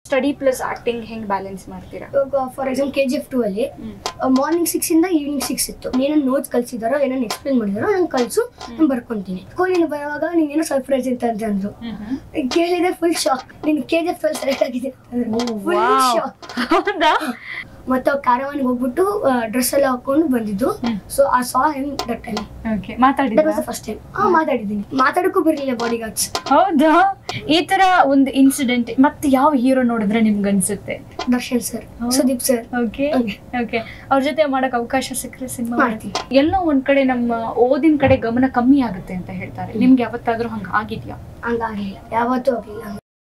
Study plus acting ಹೆಂಗ್ balance ಮಾಡ್ತೀರಾ ಇವಾಗ for example K G F two ಅಲ್ಲಿ ಮಾರ್ನಿಂಗ್ ಸಿಕ್ಸ್ ಇಂದ ಈವ್ನಿಂಗ್ ಸಿಕ್ಸ್ ಇತ್ತು ಏನನ್ನ ನೋಟ್ಸ್ ಕಲ್ಸಿದಾರೋ ಏನನ್ನ ಎಕ್ಸ್ಪ್ಲೇನ್ ಮಾಡಿದಾರೋ ನಾನು ಕಲ್ಸು ನಾನು ಬರ್ಕೊಂತೀನಿ ಸ್ಕೂಲಿಂದ ಬರುವಾಗ ನೀನ್ ಏನೋ ಸರ್ಪ್ರೈಸ್ ಅಂತ ಅಂತ ಅಂದ್ರು ಕೇಳಿದ್ರೆ ಫುಲ್ ಶಾಕ್ ನಿನ್ K G F twelve select ಆಗಿದೆ ಫುಲ್ wow. ಶಾಕ್ ಹೌದಾ ಮತ್ತೆ ಕಾರವಾನಿಗೆ ಹೋಗ್ಬಿಟ್ಟು ಡ್ರೆಸ್ ಎಲ್ಲ ಹಾಕೊಂಡು ಬಂದಿದ್ದು ಹ್ಮ್. ಸೊ ಆ ಸಾ ಹೆಂಗ್ ದಟ್ ಟೈಮ್ ಓಕೆ ದಟ್ ಮಾತಾಡಿದ್ರಾ ವಾಸ್ ಫಸ್ಟ್ ಟೈಮ್ ಹಾ ಮಾತಾಡಿದ್ದೀನಿ ಮಾತಾಡಕ್ಕೂ ಬರಲಿಲ್ಲ ಬಾಡಿ ಗಾರ್ಡ್ಸ್ ಹೌದಾ ಈ ತರ ಒಂದು ಇನ್ಸಿಡೆಂಟ್ ಮತ್ತೆ ಯಾವ ಹೀರೋ ನೋಡಿದ್ರೆ ನಿಮ್ಗೆ ಅನ್ಸುತ್ತೆ ದರ್ಶನ್ ಸರ್ ಹೌದು. ಸುದೀಪ್ ಸರ್ ಓಕೆ ಹಂಗೆ. ಓಕೆ ಅವ್ರ ಜೊತೆ ಮಾಡಕ್ ಅವಕಾಶ ಸಿಕ್ಕರೆ ಸಿನಿಮಾ ಮಾಡ್ತೀನಿ. ಎಲ್ಲೋ ಒಂದ್ ಕಡೆ ನಮ್ಮ ಓದಿನ ಕಡೆ ಗಮನ ಕಮ್ಮಿ ಆಗುತ್ತೆ ಅಂತ ಹೇಳ್ತಾರೆ ನಿಮ್ಗೆ ಯಾವತ್ತಾದ್ರೂ ಹಂಗ ಆಗಿದ್ಯಾ ಹಂಗಾಗಿಲ್ಲ ಯಾವತ್ತೂ ಆಗಿಲ್ಲ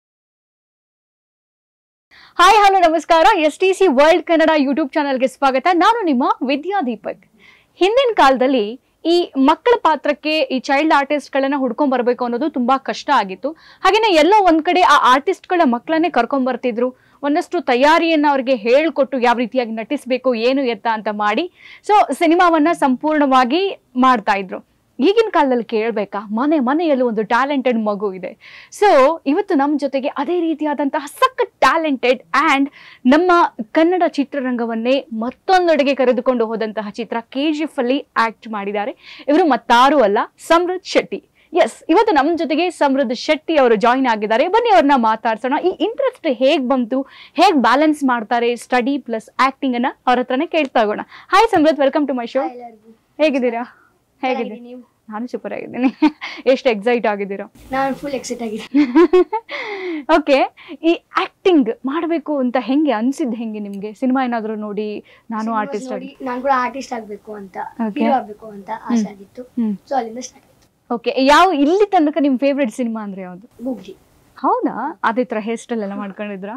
ಹಾಯ್ ಹಲೋ ನಮಸ್ಕಾರ S T C world Kannada YouTube ಚಾನಲ್ಗೆ ಸ್ವಾಗತ ನಾನು ನಿಮ್ಮ ವಿದ್ಯಾ ದೀಪಕ್ ಹಿಂದಿನ ಕಾಲದಲ್ಲಿ ಈ ಮಕ್ಕಳ ಪಾತ್ರಕ್ಕೆ ಈ ಚೈಲ್ಡ್ ಆರ್ಟಿಸ್ಟ್ಗಳನ್ನ ಹುಡ್ಕೊಂಡ್ ಬರ್ಬೇಕು ಅನ್ನೋದು ತುಂಬಾ ಕಷ್ಟ ಆಗಿತ್ತು ಹಾಗೇನೆ ಎಲ್ಲೋ ಒಂದ್ ಕಡೆ ಆ ಆರ್ಟಿಸ್ಟ್ಗಳ ಮಕ್ಕಳನ್ನೇ ಕರ್ಕೊಂಡ್ ಬರ್ತಿದ್ರು ಒಂದಷ್ಟು ತಯಾರಿಯನ್ನ ಅವ್ರಿಗೆ ಹೇಳ್ಕೊಟ್ಟು ಯಾವ ರೀತಿಯಾಗಿ ನಟಿಸ್ಬೇಕು ಏನು ಎತ್ತ ಅಂತ ಮಾಡಿ ಸೊ ಸಿನಿಮಾವನ್ನ ಸಂಪೂರ್ಣವಾಗಿ ಮಾಡ್ತಾ ಇದ್ರು ಈಗಿನ ಕಾಲದಲ್ಲಿ ಕೇಳಬೇಕಾ ಮನೆ ಮನೆಯಲ್ಲೂ ಒಂದು ಟ್ಯಾಲೆಂಟೆಡ್ ಮಗು ಇದೆ ಸೊ ಇವತ್ತು ನಮ್ಮ ಜೊತೆಗೆ ಅದೇ ರೀತಿಯಾದಂತಹ ಸಖತ್ ಟ್ಯಾಲೆಂಟೆಡ್ ಆ್ಯಂಡ್ ನಮ್ಮ ಕನ್ನಡ ಚಿತ್ರರಂಗವನ್ನೇ ಮತ್ತೊಂದೆಡೆಗೆ ಕರೆದುಕೊಂಡು ಹೋದಂತಹ ಚಿತ್ರ ಕೆ ಜಿ ಎಫ್ ಅಲ್ಲಿ ಆಕ್ಟ್ ಮಾಡಿದ್ದಾರೆ ಇವರು ಮತ್ತಾರೂ ಅಲ್ಲ ಸಮೃದ್ಧ್ ಶೆಟ್ಟಿ ಎಸ್ ಇವತ್ತು ನಮ್ಮ ಜೊತೆಗೆ ಸಮೃದ್ಧ್ ಶೆಟ್ಟಿ ಅವರು ಜಾಯಿನ್ ಆಗಿದ್ದಾರೆ ಬನ್ನಿ ಅವ್ರನ್ನ ಮಾತಾಡ್ಸೋಣ ಈ ಇಂಟ್ರೆಸ್ಟ್ ಹೇಗ್ ಬಂತು ಹೇಗ್ ಬ್ಯಾಲೆನ್ಸ್ ಮಾಡ್ತಾರೆ ಸ್ಟಡಿ ಪ್ಲಸ್ ಆಕ್ಟಿಂಗ್ ಅನ್ನ ಅವ್ರ ಹತ್ರನೇ ಕೇಳ್ತಾ ಹೋಗೋಣ hi Samruddh welcome to my show ಎಲ್ಲರಿಗೂ ಹೇಗಿದ್ದೀರಾ ಹೇಗಿದೆ ಚೆನ್ನಾಗಿದ್ದೀನಿ ನೀವು ನಾನು ಸೂಪರ್ ಆಗಿದ್ದೀನಿ ಎಷ್ಟು ಎಕ್ಸೈಟ್ ಆಗಿದ್ದೀರಾ ನಾನು ಫುಲ್ ಎಕ್ಸೈಟ್ ಆಗಿದ್ದೀನಿ ಓಕೆ ಈ ಆಕ್ಟಿಂಗ್ ಮಾಡಬೇಕು ಅಂತ ಹೆಂಗೆ ಅನ್ಸಿದ್ ಹೆಂಗೆ ನಿಮ್ಗೆ ಸಿನಿಮಾ ಏನಾದ್ರು ನೋಡಿ ನಾನು Cinemas ಆರ್ಟಿಸ್ಟ್ ನೋಡಿ ನಾನು ಕೂಡ ಆರ್ಟಿಸ್ಟ್ ಆಗ್ಬೇಕು ಅಂತ Okay. ಹೀರೋ ಆಗ್ಬೇಕು ಅಂತ ಆಸೆ ಆಗಿತ್ತು ಹ್ಮ್ ಸೊ ಅಲ್ಲಿಂದ ಸ್ಟಾರ್ಟ್ ಆಯ್ತು ಓಕೆ ಯಾವ ಇಲ್ಲಿ ತನಕ ನಿಮ್ ಫೇವ್ರೆಟ್ ಸಿನಿಮಾ ಅಂದ್ರೆ ಯಾವುದು ಗೂಗ್ಲಿ ಹೌದಾ ಅದೇ ತರ ಹೇರ್ ಸ್ಟೈಲ್ ಎಲ್ಲ ಮಾಡ್ಕೊಂಡಿದ್ರಾ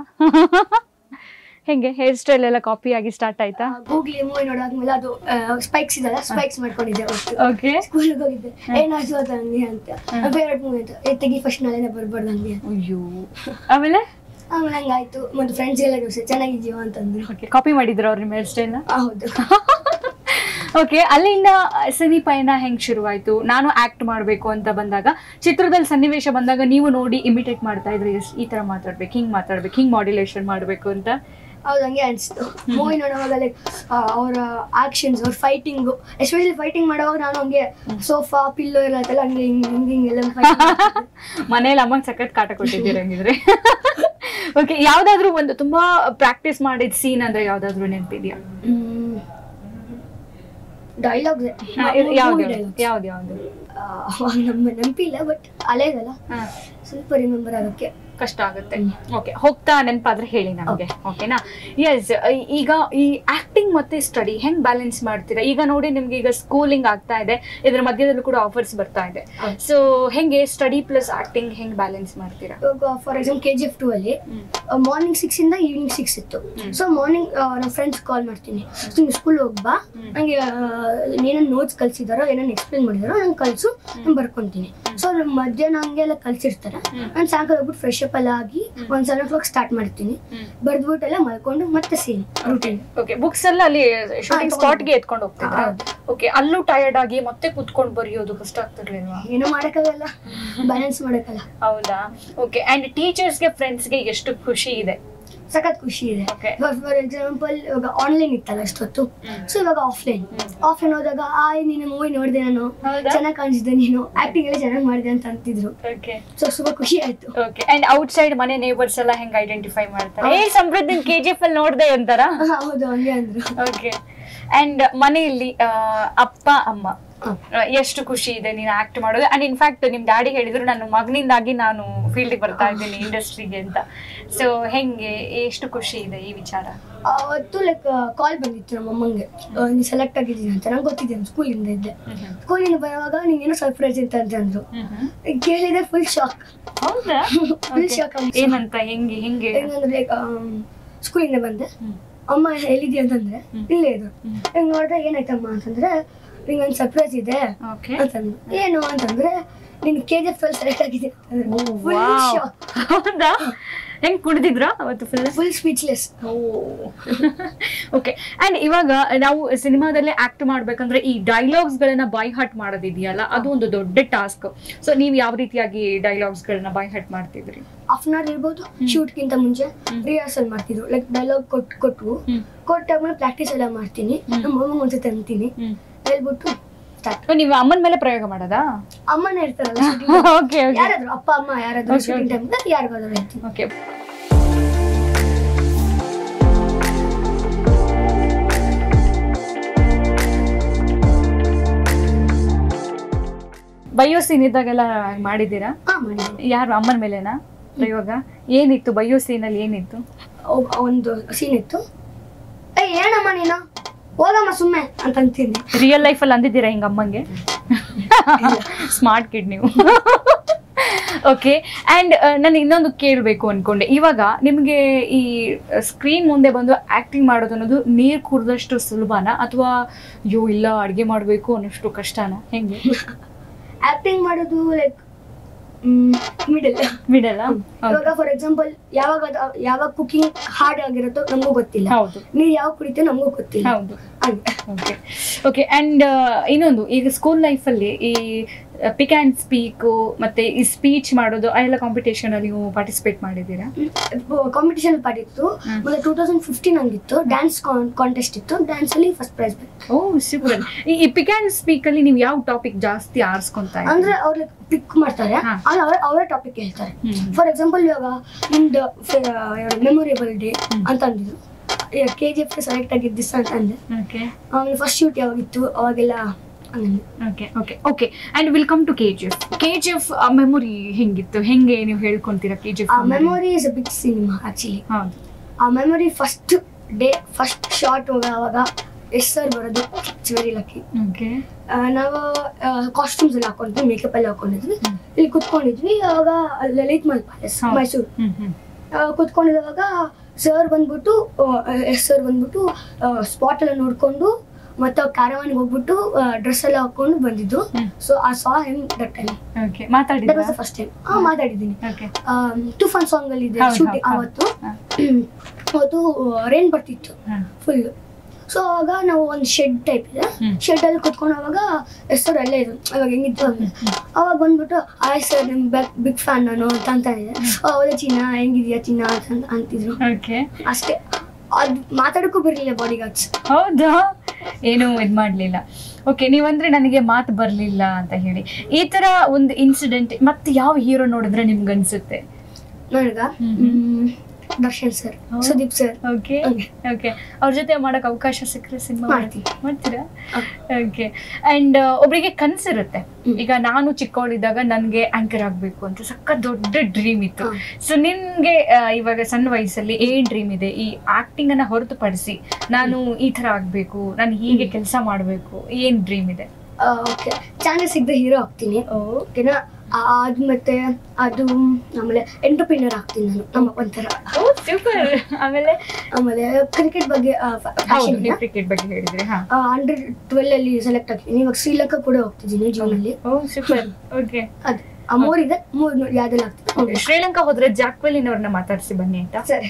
ಹೆಂಗೆ ಹೇರ್ ಸ್ಟೈಲ್ ಎಲ್ಲ ಕಾಪಿ ಆಗಿ ಸ್ಟಾರ್ಟ್ ಆಯ್ತಾ ಗೂಗ್ಲಿ ಮೂವಿ ನೋಡಾದ್ಮೇಲೆ ಅದು ಸ್ಪೈಕ್ಸ್ ಇದಲ್ಲ ಸ್ಪೈಕ್ಸ್ ಮಾಡ್ಕೊಂಡಿದ್ದೆ ಅವತ್ತು ಓಕೆ ಸ್ಕೂಲಿಗೆ ಹೋಗಿದ್ದೆ ಏನಾಯ್ತು ಅದು ಹಂಗೆ ಅಂತ ಫೇವ್ರೆಟ್ ಮೂವಿ ಅಂತ ಏ ತೆಗಿ ಫಸ್ಟ್ ನಾಳೆನೇ ಬರ್ಬಾರ್ದು ಹಂಗೆ ಅಂತ. ಅಯ್ಯೋ ಆಮೇಲೆ ಆಮೇಲೆ ಹಂಗಾಯ್ತು ಮತ್ತೆ ಫ್ರೆಂಡ್ಸ್ ಎಲ್ಲ ಜೋಸೆ ಚೆನ್ನಾಗಿದ್ದೀವ ಅಂತಂದ್ರು ಓಕೆ ಕಾಪಿ ಮಾಡಿದ್ರ ಅವ್ರ ನಿಮ್ಮ ಹೇರ್ ಸ್ಟೈಲ್ನ ಆ, ಹೌದು ಓಕೆ ಅಲ್ಲಿಂದ ಸಿನಿ ಪಯಣ ಹೆಂಗ್ ಶುರುವಾಯ್ತು ನಾನು ಆಕ್ಟ್ ಮಾಡ್ಬೇಕು ಅಂತ ಬಂದಾಗ ಚಿತ್ರದಲ್ಲಿ ಸನ್ನಿವೇಶ ಬಂದಾಗ ನೀವು ನೋಡಿ ಇಮಿಟೇಟ್ ಮಾಡ್ತಾ ಇದ್ರಿ ಎಸ್ ಈ ತರ ಮಾತಾಡ್ಬೇಕು ಹಿಂಗ್ ಮಾತಾಡ್ಬೇಕು ಹಿಂಗ್ ಮಾಡ್ಯುಲೇಷನ್ ಮಾಡ್ಬೇಕು ಅಂತ ಹೌದು ಹಂಗೆ ಅನಿಸ್ತು ಮೂವಿ ನೋಡುವಾಗ ಲೈಕ್ ಅವರ ಆಕ್ಷನ್ಸ್ ಅವ್ರ ಫೈಟಿಂಗು ಎಸ್ಪೆಷಲಿ ಫೈಟಿಂಗ್ ಮಾಡುವಾಗ ನಾನು ಹಂಗೆ ಸೋಫಾ ಪಿಲ್ಲೋ ಇರತ್ತಲ್ಲ ಹಂಗೆ ಹಿಂಗೆ ಹಿಂಗೆ ಹಿಂಗೆಲ್ಲ fighting ಮಾಡ್ತಿದ್ದೆ. ಮನೇಲಿ ಅಮ್ಮಂಗ್ ಸಖತ್ ಕಾಟ ಕೊಟ್ಟಿದ್ದೀರ ಹಂಗಿದ್ರೆ ಓಕೆ ಯಾವ್ದಾದ್ರು ಒಂದು ತುಂಬಾ ಪ್ರಾಕ್ಟೀಸ್ ಮಾಡಿದ ಸೀನ್ ಅಂದ್ರೆ ಯಾವ್ದಾದ್ರು ನೆನಪಿದ್ಯಾ ಹ್ಮ್ ಡೈಲಾಗ್ ಯಾವ್ದು ಯಾವ್ದು ಯಾವ್ದು ನಮ್ಮ ನೆನಪಿಲ್ಲ ಬಟ್ ಹಳೇದಲ್ಲ ಹಾ ಸ್ವಲ್ಪ ರಿಮೆಂಬರ್ ಆಗೋಕ್ಕೆ ಕಷ್ಟ ಆಗುತ್ತೆ ಓಕೆ ಹೋಗ್ತಾ ನೆನಪಾದ್ರೆ ಹೇಳಿ ನಮಗೆ ಓಕೆನಾ ಎಸ್ ಈಗ ಈ ಆಕ್ಟಿಂಗ್ ಮತ್ತೆ ಸ್ಟಡಿ ಹೆಂಗ್ ಬ್ಯಾಲೆನ್ಸ್ ಮಾಡ್ತೀರಾ ಈಗ ನೋಡಿ ನಿಮ್ಗೆ ಈಗ ಸ್ಕೂಲಿಂಗ್ ಆಗ್ತಾ ಇದೆ ಇದ್ರ ಮಧ್ಯದಲ್ಲೂ ಕೂಡ ಆಫರ್ಸ್ ಬರ್ತಾ ಇದೆ ಹೌದು. ಸೊ ಹೆಂಗೆ ಸ್ಟಡಿ ಪ್ಲಸ್ ಆಕ್ಟಿಂಗ್ ಹೆಂಗ್ ಬ್ಯಾಲೆನ್ಸ್ ಮಾಡ್ತೀರಾ ಇವಾಗ for example K G F two ಅಲ್ಲಿ ಮಾರ್ನಿಂಗ್ ಸಿಕ್ಸ್ ಇಂದ ಈವ್ನಿಂಗ್ ಸಿಕ್ಸ್ ಇತ್ತು ಹ್ಮ್. ಸೊ ಮಾರ್ನಿಂಗ್ ನಮ್ಮ ಫ್ರೆಂಡ್ಸ್ ಕಾಲ್ ಮಾಡ್ತೀನಿ ನೀನು ಸ್ಕೂಲ್ ಹೋಗ್ಬಾ ಹ್ಮ್. ನನಗೆ ಏನನ್ನ ನೋಟ್ಸ್ ಕಲ್ಸಿದಾರೋ ಏನನ್ನ ಎಕ್ಸ್ಪ್ಲೇನ್ ಮಾಡಿದಾರೋ ನಾನು ಕಲ್ಸು ನಾನು ಬರ್ಕೊಂತೀನಿ ಸೊ ಮಧ್ಯಾಹ್ನ ಹಂಗೆಲ್ಲ ಕಲ್ಸಿರ್ತಾರೆ ಹ್ಮ್. ನಾನು ಸಾಯಂಕಾಲ ಹೋಗ್ಬಿಟ್ಟು ಫ್ರೆಶ್ ಅಪ್ ಎಲ್ಲ ಆಗಿ ಒಂದು ಸೆವೆನ್ ಓ ಕ್ಲಾಕ್ ಸ್ಟಾರ್ಟ್ ಮಾಡ್ತೀನಿ ಬರ್ದ್ಬಿಟ್ಟೆಲ್ಲ ಮಲ್ಕೊಂಡು ಮತ್ತೆ ಸೇಮ್ ರೂಟೀನ್ ಓಕೆ ಬುಕ್ಸ್ ಎಲ್ಲ ಅಲ್ಲಿ ಶೂಟಿಂಗ್ ತಗೊಂಡು ಸ್ಪಾಟ್ಗೆ ಎತ್ಕೊಂಡು ಹೋಗ್ತಿದ್ರಾ ಹೌದು. ಓಕೆ ಅಲ್ಲೂ ಟಯರ್ಡ್ ಆಗಿ ಮತ್ತೆ ಕುತ್ಕೊಂಡು ಬರೆಯೋದು ಕಷ್ಟ ಆಗ್ತಿರ್ಲಿಲ್ವಾ ಏನೂ ಮಾಡೋಕ್ಕಾಗಲ್ಲ ಬ್ಯಾಲೆನ್ಸ್ ಮಾಡೋಕ್ಕಲ್ಲ ಹೌದಾ ಓಕೆ ಅಂಡ್ ಟೀಚರ್ಸ್ಗೆ ಫ್ರೆಂಡ್ಸ್ಗೆ ಎಷ್ಟು ಖುಷಿ ಇದೆ ಸಖತ್ ಖುಷಿ ಇದೆ Okay. ಫಾರ್ ಎಕ್ಸಾಂಪಲ್ ಇವಾಗ ಆನ್ಲೈನ್ ಇತ್ತಲ್ಲ ಅಷ್ಟೊತ್ತು ಹ್ಮ್. ಸೊ ಇವಾಗ ಆಫ್ಲೈನ್ ಆಫ್ಲೈನ್ ಹೋದಾಗ ಆಯ್ ನೀನು ಮೂವಿ ನೋಡಿದೆ ನಾನು ಹೌದಾ? ಚೆನ್ನಾಗಿ ಕಾಣಿಸಿದೆ ನೀನು ಆಕ್ಟಿಂಗ್ ಎಲ್ಲ ಚೆನ್ನಾಗಿ ಮಾಡಿದೆ ಅಂತ ಅಂತಿದ್ರು ಓಕೆ ಸೊ ಸ್ವಲ್ಪ ಖುಷಿ ಆಯ್ತು ಓಕೆ ಅಂಡ್ ಔಟ್ ಸೈಡ್ ಮನೆ ನೇಬರ್ಸ್ ಎಲ್ಲ ಹೆಂಗ್ ಐಡೆಂಟಿಫೈ ಮಾಡ್ತಾರೆ ಏ ಸಮೃದ್ಧಿ ಕೆ ಜಿ ಎಫ್ ಅಲ್ಲಿ ನೋಡ್ದೆ ಅಂತಾರ ಹ, ಹೌದು ಹಂಗೆ ಅಂದ್ರು ಓಕೆ ಅಂಡ್ ಮನೆಯಲ್ಲಿ ಆ, ಅಪ್ಪ ಅಮ್ಮ ಹ. ಆ, ಎಷ್ಟು ಖುಷಿ ಇದೆ ನೀನು ಆಕ್ಟ್ ಮಾಡೋದು ಅಂಡ್ ಇನ್ಫ್ಯಾಕ್ಟ್ ನಿಮ್ ಡ್ಯಾಡಿ ಹೇಳಿದ್ರು ನನ್ನ ಮಗನಿಂದಾಗಿ ನಾನು ಫೀಲ್ಡ್ ಬರ್ತಾ ಇದ್ದೀನಿ ಇಂಡಸ್ಟ್ರಿಗೆ ಅಂತ ಸೊ ಹೆಂಗೆ ಎಷ್ಟು ಖುಷಿ ಇದೆ ಈ ವಿಚಾರ ಅವತ್ತು ಲೈಕ್ ಕಾಲ್ ಬಂದಿತ್ತು ನಮ್ಮ ಅಮ್ಮಂಗೆ ನೀನು ಸೆಲೆಕ್ಟ್ ಆಗಿದ್ದೀನಿ ಅಂತ ನಂಗೆ ಗೊತ್ತಿದ್ದೆ ಸ್ಕೂಲಿಂದ ಇದ್ದೆ ಸ್ಕೂಲಿಂದ ಬರುವಾಗ ನೀನೇನೋ ಸರ್ಪ್ರೈಸ್ ಅಂತ ಅಂತ ಅಂದ್ರು ಕೇಳಿದ್ರೆ ಫುಲ್ ಶಾಕ್ ಹೌದಾ ಫುಲ್ ಶಾಕ್ ಏನಂತ ಹೆಂಗೆ ಹೆಂಗೆ ಹೆಂಗಂದ್ರೆ ಲೈಕ್ ಸ್ಕೂಲಿಂದ ಬಂದೆ ಹ್ಮ್. ಅಮ್ಮ ಎಲ್ಲಿದ್ಯಾ ಅಂತಂದ್ರೆ ಹ್ಮ್. ಇಲ್ಲೇ ಇದು ಹ್ಮ್. ಹಿಂಗ್ ನೋಡಿದ್ರೆ ಏನಾಯ್ತಮ್ಮ ಅಂತಂದ್ರೆ ನಿಂಗೊಂದು ಸರ್ಪ್ರೈಸ್ ಇದೆ ಓಕೆ ಅಂತಂದ್ರು ಏನು ಅಂತಂದ್ರೆ ನಿನ್ ಕೆ ಜಿ ಎಫ್ ಸೆಲೆಕ್ಟ್ ಆಗಿದೆ ಫುಲ್ ಶಾಕ್ ಹೌದಾ ಹೆಂಗ್ ಕುಡ್ದಿದ್ರಾ ಅವತ್ತು full full speechless okay and ಇವಾಗ ನಾವು ಸಿನಿಮಾದಲ್ಲೇ ಆಕ್ಟ್ ಮಾಡ್ಬೇಕಂದ್ರೆ ಈ ಡೈಲಾಗ್ಸ್ ಗಳನ್ನ ಬೈ ಹಟ್ ಮಾಡೋದಿದೆಯಲ್ಲ ಅದು ಒಂದು ದೊಡ್ಡ ಟಾಸ್ಕ್ ಸೊ ನೀವು ಯಾವ ರೀತಿಯಾಗಿ ಡೈಲಾಗ್ಸ್ ಗಳನ್ನ ಬೈ ಹಟ್ ಮಾಡ್ತಿದ್ರಿ ಹಾಫ್ ಅನ್ ಅವರ್ ಇರ್ಬೋದು ಶೂಟ್ಗಿಂತ ಮುಂಚೆ ರಿಹರ್ಸಲ್ ಮಾಡ್ತಿದ್ರು ಲೈಕ್ ಡೈಲಾಗ್ ಕೊಟ್ಟು ಕೊಟ್ಟು ಹ್ಮ್. ಕೊಟ್ಟಾದ್ಮೇಲೆ ಪ್ರಾಕ್ಟೀಸ್ ಎಲ್ಲ ಮಾಡ್ತೀನಿ ನಮ್ಮ ಅಮ್ಮ ಒಂದ್ಸತಿ ಅಂತೀನಿ ಹ್ಮ್. ಹೇಳ್ಬಿಟ್ಟು ಸ್ಟಾರ್ಟ್ ನೀವು ಅಮ್ಮನ ಮೇಲೆ ಪ್ರಯೋಗ ಮಾಡೋದಾ ಅಮ್ಮನೇ ಇರ್ತಾರಲ್ಲ shooting ಓಕೆ ಓಕೆ ಯಾರಾದ್ರು ಅಪ್ಪ ಅಮ್ಮ ಯಾರಾದ್ರು Okay, ಶೂಟಿಂಗ್ ಟೈಮ್ ಯಾರಿಗಾದ್ರು ಹೇಳ್ತೀನಿ ಓಕೆ ಬಯ್ಯೋ ಸೀನ್ ಇದ್ದಾಗೆಲ್ಲ ಮಾಡಿದ್ದೀರಾ ಹಾ ಮಾಡಿದ್ದೀನಿ ಯಾರು ಅಮ್ಮನ ಮೇಲೆನಾ ಪ್ರಯೋಗ ಏನಿತ್ತು ಬಯ್ಯೋ ಸೀನಲ್ಲಿ ಏನಿತ್ತು ಒಬ್- ಒಂದು ಸೀನ್ ಇತ್ತು ಏ ಏನಮ್ಮ ನೀನು ಹೋಗಮ್ಮ ಸುಮ್ಮನೆ ಅಂತ ಅಂತೀನಿ ರಿಯಲ್ ಲೈಫಲ್ಲಿ ಅಂದಿದ್ದೀರಾ ಹಿಂಗ ಅಮ್ಮಂಗೆ ಸ್ಮಾರ್ಟ್ ಕಿಡ್ ನೀವು ಓಕೆ ಆ್ಯಂಡ್ ನಾನು ಇನ್ನೊಂದು ಕೇಳಬೇಕು ಅನ್ಕೊಂಡೆ ಇವಾಗ ನಿಮಗೆ ಈ ಸ್ಕ್ರೀನ್ ಮುಂದೆ ಬಂದು ಆ್ಯಕ್ಟಿಂಗ್ ಮಾಡೋದು ಅನ್ನೋದು ನೀರು ಕುಡ್ದಷ್ಟು ಸುಲಭನಾ ಅಥವಾ ಅಯ್ಯೋ ಇಲ್ಲ ಅಡುಗೆ ಮಾಡಬೇಕು ಅನ್ನೋಷ್ಟು ಕಷ್ಟನಾ ಹೆಂಗೆ ಆಕ್ಟಿಂಗ್ ಮಾಡೋದು ಲೈಕ್ ಮಿಡಲ್ ಮಿಡಲ್ಲ ಇವಾಗ ಫಾರ್ ಎಕ್ಸಾಂಪಲ್ ಯಾವಾಗ ಅದ್- ಯಾವಾಗ ಕುಕಿಂಗ್ ಹಾರ್ಡ್ ಆಗಿರುತ್ತೋ ನಮಗೂ ಗೊತ್ತಿಲ್ಲ ಹೌದು ನೀವ್ ಯಾವಾಗ ಕುಡಿತೀವಿ ನಮಗೂ ಗೊತ್ತಿಲ್ಲ ಹೌದು ಹಂಗೆ ಓಕೆ ಓಕೆ ಆ್ಯಂಡ್ ಇನ್ನೊಂದು ಈಗ ಸ್ಕೂಲ್ ಲೈಫಲ್ಲಿ ಈ ಪಿಕ್ ಆ್ಯಂಡ್ ಸ್ಪೀಕು ಮತ್ತೆ ಈ ಸ್ಪೀಚ್ ಮಾಡೋದು ಆ ಎಲ್ಲ ಕಾಂಪಿಟೇಷನಲ್ಲಿ ನೀವು ಪಾರ್ಟಿಸಿಪೇಟ್ ಮಾಡಿದ್ದೀರಾ ಕಾಂಪಿಟೇಷನ್ ಪಾರ್ಟ್ ಇತ್ತು ಹ್ಮ್. ಮತ್ತೆ ಟೂ ತೌಸಂಡ್ ಫಿಫ್ಟೀನ್ ಹಂಗಿತ್ತು ಡ್ಯಾನ್ಸ್ ಕಾಂಟೆಸ್ಟ್ ಇತ್ತು ಡ್ಯಾನ್ಸ್ ಅಲ್ಲಿ ಫಸ್ಟ್ ಪ್ರೈಸ್ ಬಂತು ಓ ಸೂಪರ್ ಈ ಪಿಕ್ ಆ್ಯಂಡ್ ಸ್ಪೀಕಲ್ಲಿ ನೀವು ಯಾವ ಟಾಪಿಕ್ ಜಾಸ್ತಿ ಆರಿಸ್ಕೊಂತಾ ಇದ್ದೀರಾ? ಅಂದ್ರೆ ಅವ್ರು ಪಿಕ್ ಮಾಡ್ತಾರೆ ಹಾ. ಅಲ್ಲಿ ಅವ್ರ ಅವರೇ ಟಾಪಿಕ್ ಹೇಳ್ತಾರೆ ಹ್ಮ್. ಫಾರ್ ಎಕ್ಸಾಂಪಲ್ ಇವಾಗ ನಿಮ್ದು ಮೆಮೊರೇಬಲ್ ಡೇ ಹ್ಮ್. ಅಂತ ಅಂದಿದ್ರು ಕೆ ಜಿ ಎಫ್ ಸೆಲೆಕ್ಟ್ ಆಗಿದ್ದು ದಿವಸ ಅಂತ ಅಂದೆ ಓಕೆ ಆಮೇಲೆ ಫಸ್ಟ್ ಶೂಟ್ ಯಾವಾಗಿತ್ತು ಅವಾಗೆಲ್ಲ ಹಂಗಂದೆ okay okay okay and will come to K G F K G F memory ಹೆಂಗಿತ್ತು ಹೆಂಗೆ ನೀವು ಹೇಳ್ಕೊಂತೀರಾ K G ah F memory is a big cinema actually ಹೌದು ಆ memory first day first shot ಹೋಗ ಅವಾಗ ಎಸ್ ಸರ್ ಬರೋದು it's very lucky okay ನಾವು ಕಾಸ್ಟ್ಯೂಮ್ಸ್ ಎಲ್ಲ ಹಾಕೊಂಡಿದ್ವಿ ಮೇಕಪ್ ಎಲ್ಲ ಹಾಕೊಂಡಿದ್ವಿ ಹ್ಮ್. ಇಲ್ಲಿ ಕುತ್ಕೊಂಡಿದ್ವಿ ಅವಾಗ ಲಲಿತ್ ಮಲ್ ಪ್ಯಾಲೇಸ್ ಹೌದು. ಮೈಸೂರು ಹ್ಞೂ ಹ್ಞೂ ಆ, ಕುತ್ಕೊಂಡಿರುವಾಗ ಸರ್ ಬಂದ್ಬಿಟ್ಟು ಎಸ್ ಸರ್ ಬಂದ್ಬಿಟ್ಟು ಸ್ಪಾಟ್ ಎಲ್ಲ ನೋಡ್ಕೊಂಡು ಮತ್ತೆ ಕ್ಯಾರವಾನ್ಗೆ ಹೋಗ್ಬಿಟ್ಟು ಡ್ರೆಸ್ ಎಲ್ಲ ಹಾಕೊಂಡು ಬಂದಿದ್ದು ಹ್ಮ್. ಸೊ ಆ saw him that time okay that ಮಾತಾಡಿದ್ರಾ ವಾಸ್ ದ ಫಸ್ಟ್ ಟೈಮ್ ಹಾ ಮಾತಾಡಿದ್ದೀನಿ ಓಕೆ ಟುಫಾನ್ ಸಾಂಗ್ ಅಲ್ಲಿ ಇದೆ ಹೌದು, ಶೂಟಿಂಗ್ ಹೌದು, ಅವತ್ತು ಹಾಂ ಅವತ್ತು ರೈನ್ ಬರ್ತಿತ್ತು ಹಾಂ ಫುಲ್ ಸೊ ಅವಾಗ ನಾವು ಒಂದು ಶೆಡ್ ಟೈಪ್ ಇದೆ ಹ್ಮ್. ಶೆಡ್ ಅಲ್ಲಿ ಕುತ್ಕೊಂಡು ಅವಾಗ ಹೆಸರು ಅಲ್ಲೇ ಇದು ಅವಾಗ ಹೆಂಗಿತ್ತು ಹಂಗೆ ಅವಾಗ ಬಂದ್ಬಿಟ್ಟು ಆಯ್ ಸರ್ ನಿಮ್ ಬಿಗ್ ಫ್ಯಾನ್ ನಾನು ಅಂತ ಅಂತ ಇದೆ ಹೌದಾ ಚಿನ್ನ ಹೆಂಗಿದ್ಯಾ ಚಿನ್ನ ಅಂತ ಅಂತಿದ್ರು ಓಕೆ ಅಷ್ಟೇ ಅದು ಮಾತಾಡಕ್ಕೂ ಬರಲಿಲ್ಲ ಬಾಡಿ ಗಾರ್ಡ್ಸ್ ಹೌದಾ ಏನು ಇದು ಮಾಡಲಿಲ್ಲ ಓಕೆ ನೀವಂದ್ರೆ ನನಗೆ ಮಾತು ಬರಲಿಲ್ಲ ಅಂತ ಹೇಳಿ ಈ ತರ ಒಂದು ಇನ್ಸಿಡೆಂಟ್ ಮತ್ತೆ ಯಾವ ಹೀರೋ ನೋಡಿದ್ರೆ ನಿಮ್ಗೆ ಅನ್ಸುತ್ತೆ ನನಗ ಹ್ಮ್. ಮ್, ದರ್ಶನ್ ಸರ್ ಹೌದು. ಸುದೀಪ್ ಸರ್ ಓಕೆ ಹಂಗೆ. ಓಕೆ ಅವ್ರ ಜೊತೆ ಮಾಡಕ್ ಅವಕಾಶ ಸಿಕ್ಕರೆ ಸಿನಿಮಾ ಮಾಡ್ತೀನಿ. ಮಾಡ್ತೀರಾ ಹ. ಓಕೆ ಅಂಡ್ ಒಬ್ರಿಗೆ ಕನ್ಸಿರುತ್ತೆ ಹ್ಮ್. ಈಗ ನಾನು ಚಿಕ್ಕವಳಿದ್ದಾಗ ನನಗೆ ಆಂಕರ್ ಆಗಬೇಕು ಅಂತ ಸಕ್ಕ ದೊಡ್ಡ ಡ್ರೀಮ್ ಇತ್ತು ಹ. ಸೊ ನಿಮ್ಗೆ ಆ, ಇವಾಗ ಸಣ್ಣ ವಯಸ್ಸಲ್ಲಿ ಏನ್ ಡ್ರೀಮ್ ಇದೆ ಈ ಆಕ್ಟಿಂಗ್ ಅನ್ನ ಹೊರತುಪಡಿಸಿ ನಾನು ಈ ತರ ಆಗ್ಬೇಕು ನಾನು ಹೀಗೆ ಕೆಲಸ ಮಾಡಬೇಕು ಏನ್ ಡ್ರೀಮ್ ಇದೆ ಓಕೆ ಚಾನ್ಸ್ ಸಿಗದೆ ಹೀರೋ ಆಗ್ತೀನಿ ಓಕೆನಾ ಅದು ಮತ್ತೆ ಅದು ಆಮೇಲೆ ಎಂಟರ್ಪ್ರಿನರ್ ಆಗ್ತೀನಿ ನಾನು ನಮ್ಮ ಒಂಥರ ಸೂಪರ್ ಆಮೇಲೆ ಆಮೇಲೆ ಕ್ರಿಕೆಟ್ ಬಗ್ಗೆ ಹೌದು ಫ್ಯಾಷನ್ ನೀವು ಕ್ರಿಕೆಟ್ ಬಗ್ಗೆ ಹೇಳಿದ್ರಿ ಹಾ ಅಂಡರ್ ಟ್ವೆಲ್ ಅಲ್ಲಿ ಸೆಲೆಕ್ಟ್ ಆಗ್ತೀನಿ ಇವಾಗ ಶ್ರೀಲಂಕಾ ಕೂಡ ಹೋಗ್ತಿದ್ದೀನಿ ಜೂನಲ್ಲಿ ಓ ಸೂಪರ್ ಓಕೆ ಅದು ಆ ಮೂರಿದೆ ಮೂರ್ ನೋಡಿ ಯಾವ್ದೆಲ್ಲ ಆಗ್ತೀನಿ ಶ್ರೀಲಂಕಾ ಹೋದ್ರೆ ಜಾಕ್ವೆಲಿನ್ ಅವ್ರನ್ನ ಮಾತಾಡ್ಸಿ ಬನ್ನಿ ಅಂತ ಸರಿ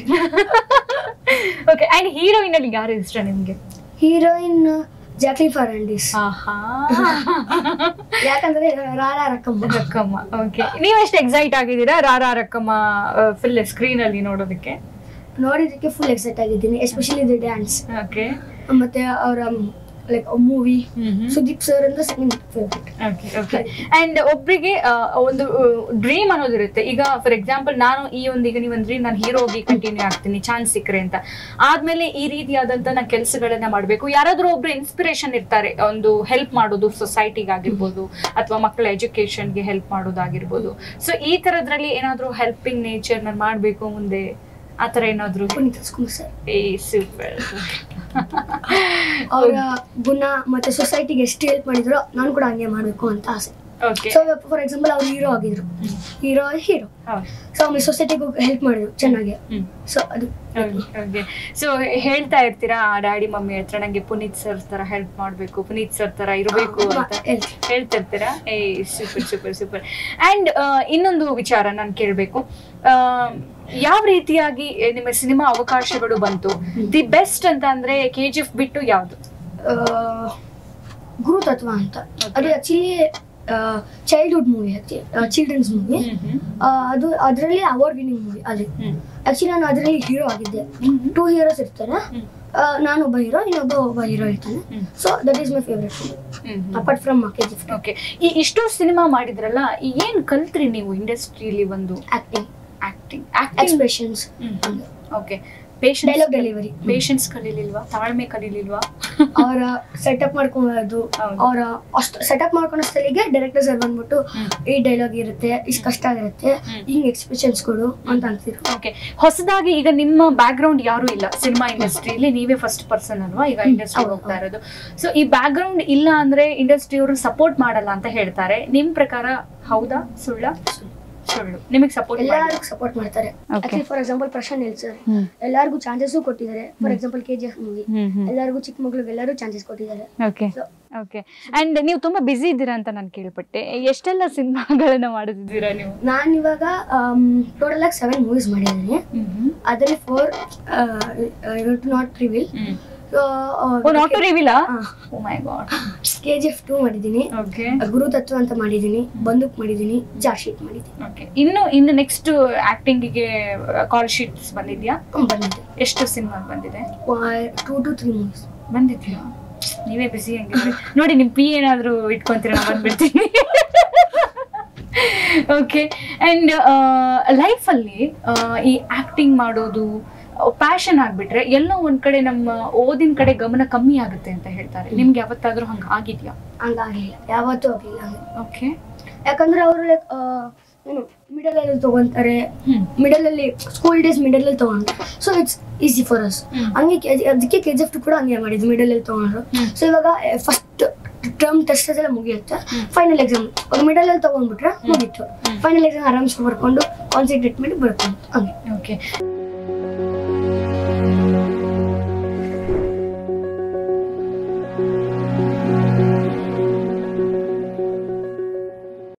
ಓಕೆ ಅಂಡ್ ಹೀರೋಯಿನ್ ಅಲ್ಲಿ ಯಾರು ಇಷ್ಟ ನಿಮ್ಗೆ ಹೀರೋಯಿನ್ ಜಾಕ್ಲಿ ಫರ್ನಾಂಡಿಸ್ ಆಹಾ ಯಾಕಂದ್ರೆ ರಾರಾ ರಕ್ಕಮ್ಮ ರಕ್ಕಮ್ಮ ಓಕೆ ನೀವು ಎಷ್ಟು ಎಕ್ಸೈಟ್ ಆಗಿದ್ದೀರಾ ರಾರಾ ರಕ್ಕಮ್ಮ ಫುಲ್ ಸ್ಕ್ರೀನ್ ಅಲ್ಲಿ ನೋಡೋದಕ್ಕೆ ನೋಡಿದಕ್ಕೆ ಫುಲ್ ಎಕ್ಸೈಟ್ ಆಗಿದ್ದೀನಿ ಎಸ್ಪೆಷಲಿ ದಿ ಡ್ಯಾನ್ಸ್ ಓಕೆ ಮತ್ತೆ ಅವರ ಲೈಕ್ ಮೂವಿ ಸುದೀಪ್ ಸರ್ ಅಂದ್ರೆ second favourite okay okay and ಒಬ್ರಿಗೆ ಆ, ಒಂದು ಡ್ರೀಮ್ ಅನ್ನೋದಿರುತ್ತೆ ಈಗ ಫಾರ್ ಎಕ್ಸಾಂಪಲ್ ನಾನು ಈ ಒಂದು ಈಗ ನೀವು ಅಂದ್ರೆ ನಾನು ಹೀರೋ ಹೋಗಿ ಕಂಟಿನ್ಯೂ ಆಗ್ತೀನಿ ಚಾನ್ಸ್ ಸಿಕ್ಕರೆ ಅಂತ ಆದ್ಮೇಲೆ ಈ ರೀತಿಯಾದಂತ ನಾ ಕೆಲಸಗಳನ್ನ ಮಾಡಬೇಕು ಯಾರಾದ್ರೂ ಒಬ್ರು ಇನ್ಸ್ಪಿರೇಷನ್ ಇರ್ತಾರೆ ಒಂದು ಹೆಲ್ಪ್ ಮಾಡೋದು ಸೊಸೈಟಿಗೆ ಆಗಿರ್ಬೋದು ಅಥವಾ ಮಕ್ಕಳ ಎಜುಕೇಶನ್ಗೆ ಹೆಲ್ಪ್ ಮಾಡೋದಾಗಿರ್ಬೋದು ಸೊ ಈ ತರದ್ರಲ್ಲಿ ಏನಾದ್ರೂ ಹೆಲ್ಪಿಂಗ್ ನೇಚರ್ ನಾನು ಮಾಡಬೇಕು ಮುಂದೆ ಆ ಥರ ಏನಾದ್ರು ಪುನೀತ್ ರಾಜ್ಕುಮಾರ್ ಸರ್ ಏ ಸೂಪರ್ ಅವರ ಗುಣ ಮತ್ತೆ ಸೊಸೈಟಿಗೆ ಎಷ್ಟು ಹೆಲ್ಪ್ ಮಾಡಿದ್ರು ನಾನು ಕೂಡ ಹಂಗೆ ಮಾಡಬೇಕು ಅಂತ ಆಸೆ ಓಕೆ ಸೊ ಫಾರ್ ಎಕ್ಸಾಂಪಲ್ ಅವ್ರು ಹೀರೋ ಆಗಿದ್ರು ಹೀರೋ ಹೀರೋ ಹೌದು ಸೊ ಆಮೇಲೆ ಸೊಸೈಟಿಗೂ ಹೆಲ್ಪ್ ಮಾಡಿದ್ರು ಚೆನ್ನಾಗಿ ಹ್ಮ್ ಸೊ ಅದು ಓಕೆ ಸೊ ಹೇಳ್ತಾ ಇರ್ತೀರಾ ಡ್ಯಾಡಿ ಮಮ್ಮಿ ಹತ್ರ ನಂಗೆ ಪುನೀತ್ ಸರ್ ತರ ಹೆಲ್ಪ್ ಮಾಡ್ಬೇಕು ಪುನೀತ್ ಸರ್ ತರ ಇರಬೇಕು ಅಂತ ಹೇಳ್ತೀನಿ ಹೇಳ್ತಿರ್ತೀರಾ ಏ ಸೂಪರ್ ಸೂಪರ್ ಸೂಪರ್ ಅಂಡ್ ಇನ್ನೊಂದು ವಿಚಾರ ನಾನು ಕೇಳಬೇಕು ಯಾವ ರೀತಿಯಾಗಿ ಏ, ನಿಮ್ಮ ಸಿನಿಮಾ ಅವಕಾಶಗಳು ಬಂತು ದಿ ಬೆಸ್ಟ್ ಅಂತ ಅಂದ್ರೆ ಕೆ ಜಿ ಎಫ್ ಬಿಟ್ಟು ಯಾವ್ದು ಆ, ಗುರು ತತ್ವ ಅಂತ ಅದು actually childhood movie children's movie ಅದು ಅದರಲ್ಲಿ ಅವಾರ್ಡ್ ವಿನಿಂಗ್ ಮೂವಿ ಅಲ್ಲಿ ಆಕ್ಚುಲಿ ನಾನು ಅದರಲ್ಲಿ ಹೀರೋ ಆಗಿದ್ದೆ ಟೂ ಹೀರೋಸ್ ಇರ್ತಾರೆ ಆ, ನಾನೊಬ್ಬ ಹೀರೋ ಇನ್ನೊಬ್ಬ ಒಬ್ಬ ಹೀರೋ ಇರ್ತಾನೆ so that is my favourite apart from K G okay ಈ ಇಷ್ಟು ಸಿನಿಮಾ ಮಾಡಿದ್ರಲ್ಲ ಈ ಏನ್ ಕಲ್ತ್ರಿ ನೀವು ಇಂಡಸ್ಟ್ರಿಯಲ್ಲಿ ಒಂದು acting acting acting expressions okay dialogue patience delivery patience ಕಲೀಲಿಲ್ವಾ ತಾಳ್ಮೆ ಕಲೀಲಿಲ್ವಾ ಅವರ ಸೆಟಪ್ ಮಾಡ್ಕೊಳ್ಳೋದು ಹೌದು. ಅವರ ಅಷ್ಟು ಸೆಟಪ್ ಮಾಡ್ಕೊಳ್ಳೋ ಸ್ಥಳಿಗೆ ಡೈರೆಕ್ಟರ್ ಸರ್ ಬಂದ್ಬಿಟ್ಟು ಹ್ಮ್. ಈ ಡೈಲಾಗ್ ಇರುತ್ತೆ ಇಷ್ಟು ಕಷ್ಟ ಆಗಿರುತ್ತೆ ಹ್ಮ್. ಹಿಂಗ್ ಎಕ್ಸ್ಪ್ರೆಷನ್ಸ್ ಕೊಡು ಅಂತ ಅಂತಿದ್ರು ಓಕೆ ಹೊಸದಾಗಿ ಈಗ ನಿಮ್ಮ ಬ್ಯಾಕ್ ಗ್ರೌಂಡ್ ಯಾರು ಇಲ್ಲ ಸಿನಿಮಾ ಇಂಡಸ್ಟ್ರಿಯಲ್ಲಿ ನೀವೇ ಫಸ್ಟ್ ಪರ್ಸನ್ ಅಲ್ವಾ ಈಗ ಇಂಡಸ್ಟ್ರಿ ಹೌದು, ಹೋಗ್ತಾ ಇರೋದು ಸೊ ಈ ಬ್ಯಾಕ್ ಗ್ರೌಂಡ್ ಇಲ್ಲ ಅಂದ್ರೆ ಇಂಡಸ್ಟ್ರಿ ಅವರು ಸಪೋರ್ಟ್ ಮಾಡಲ್ಲ ಅಂತ ಹೇಳ್ತಾರೆ ನಿಮ್ ಪ್ರಕಾರ ಹೌದಾ ಸುಳ್ಳ ಸುಳ್ಳು ನಿಮಗೆ ಸಪೋರ್ಟ್ ಎಲ್ಲರಿಗೂ ಸಪೋರ್ಟ್ ಮಾಡ್ತಾರೆ Okay. For example Prashanth Neel sir ಹ್ಮ್. ಎಲ್ಲರಿಗೂ ಚಾನ್ಸಸ್ ಕೊಟ್ಟಿದ್ದಾರೆ for example K G F movie ಎಲ್ಲರಿಗೂ ಚಿಕ್ಕ ಮಕ್ಳಿಗೆ ಎಲ್ಲರೂ ಚಾನ್ಸಸ್ ಕೊಟ್ಟಿದ್ದಾರೆ ಓಕೆ So, ಓಕೆ ಅಂಡ್ ನೀವು ತುಂಬಾ ಬಿಸಿ ಇದ್ದೀರಾ ಅಂತ ನಾನು ಕೇಳ್ಪಟ್ಟೆ ಎಷ್ಟೆಲ್ಲ ಸಿನಿಮಾಗಳನ್ನ ಮಾಡಿದ್ದೀರಾ ನೀವು ನಾನು ಇವಾಗ ಟೋಟಲ್ ಆಗಿ ಸೆವೆನ್ ಮೂವೀಸ್ ಮಾಡಿದ್ದೀನಿ ಅದರಲ್ಲಿ four not reveal oh not ರಿವಿಲಾ oh my god K G F two ಮಾಡಿದ್ದೀನಿ ಓಕೆ ಗುರು ತತ್ವ ಅಂತ ಮಾಡಿದ್ದೀನಿ ಬಂದೂಕ್ ಮಾಡಿದ್ದೀನಿ ಜಾರ್ ಶೀಟ್ ಮಾಡಿದ್ದೀನಿ ಓಕೆ ಇನ್ನು ಇನ್ನು ನೆಕ್ಸ್ಟ್ ಆಕ್ಟಿಂಗಿಗೆ ಕಾಲ್ ಶೀಟ್ಸ್ ಬಂದಿದ್ಯಾ ಹ್ಮ್, ಬಂದಿದೆ ಎಷ್ಟು ಸಿನಿಮಾ ಬಂದಿದೆ ಟೂ ಟು ತ್ರೀ ಮೂವೀಸ್ ಬಂದಿದ್ಯಾ ನೀವೇ ಬಿಸಿ ಹಂಗಿದ್ರೆ ನೋಡಿ ನಿಮ್ ಪಿ ಏನಾದ್ರು ಇಟ್ಕೊಂತೀರ ನಾನು ಬಂದ್ಬಿಡ್ತೀನಿ ಓಕೆ ಅಂಡ್ ಲೈಫಲ್ಲಿ ಈ ಆಕ್ಟಿಂಗ್ ಮಾಡೋದು ಪ್ಯಾಷನ್ ಆಗ್ಬಿಟ್ರೆ ಎಲ್ಲೋ ಒಂದ್ ಕಡೆ ನಮ್ಮ ಓದಿನ ಕಡೆ ಗಮನ ಕಮ್ಮಿ ಆಗುತ್ತೆ ಅಂತ ಹೇಳ್ತಾರೆ ನಿಮ್ಗೆ ಯಾವತ್ತಾದ್ರೂ ಹಂಗ ಆಗಿದ್ಯಾ ಹಂಗಾಗಿಲ್ಲ ಯಾವತ್ತೂ ಆಗಿಲ್ಲ ಹಂಗೆ ಓಕೆ ಯಾಕಂದ್ರೆ ಅವರು ಲೈಕ್ ಏನು ಮಿಡಲ್ ಅಲ್ಲಿ ತಗೊಂತಾರೆ ಹ್ಮ್ ಮಿಡಲ್ ಅಲ್ಲಿ ಸ್ಕೂಲ್ ಡೇಸ್ ಮಿಡಲ್ ಅಲ್ಲಿ ತಗೊಂಡ್ರು so it's easy for us ಹ್ಮ್. ಹಂಗೆ ಕೆ- ಅದಕ್ಕೆ ಕೆ ಜಿ ಎಫ್ ಕೂಡ ಹಂಗೆ ಮಾಡಿದ್ದು ಮಿಡಲ್ ಅಲ್ಲಿ ತಗೊಂಡ್ರು ಹ್ಮ್. ಸೊ ಇವಾಗ ಫಸ್ಟ್ ಟರ್ಮ್ ಟೆಸ್ಟ್ ಎಲ್ಲ ಮುಗಿಯುತ್ತೆ ಹ್ಮ್. ಫೈನಲ್ ಎಕ್ಸಾಮ್ ಮಿಡಲ್ ಅಲ್ಲಿ ತಗೊಂಡ್ಬಿಟ್ರೆ ಮುಗೀತು ಫೈನಲ್ ಎಕ್ಸಾಮ್ ಆರಾಮ್ಸೆ ಬರ್ಕೊಂಡು ಕಾನ್ಸಂಟ್ರೇಟ್ ಮಾಡಿ ಬರ್ಕೊಂಡು ಹಂಗೆ ಓಕೆ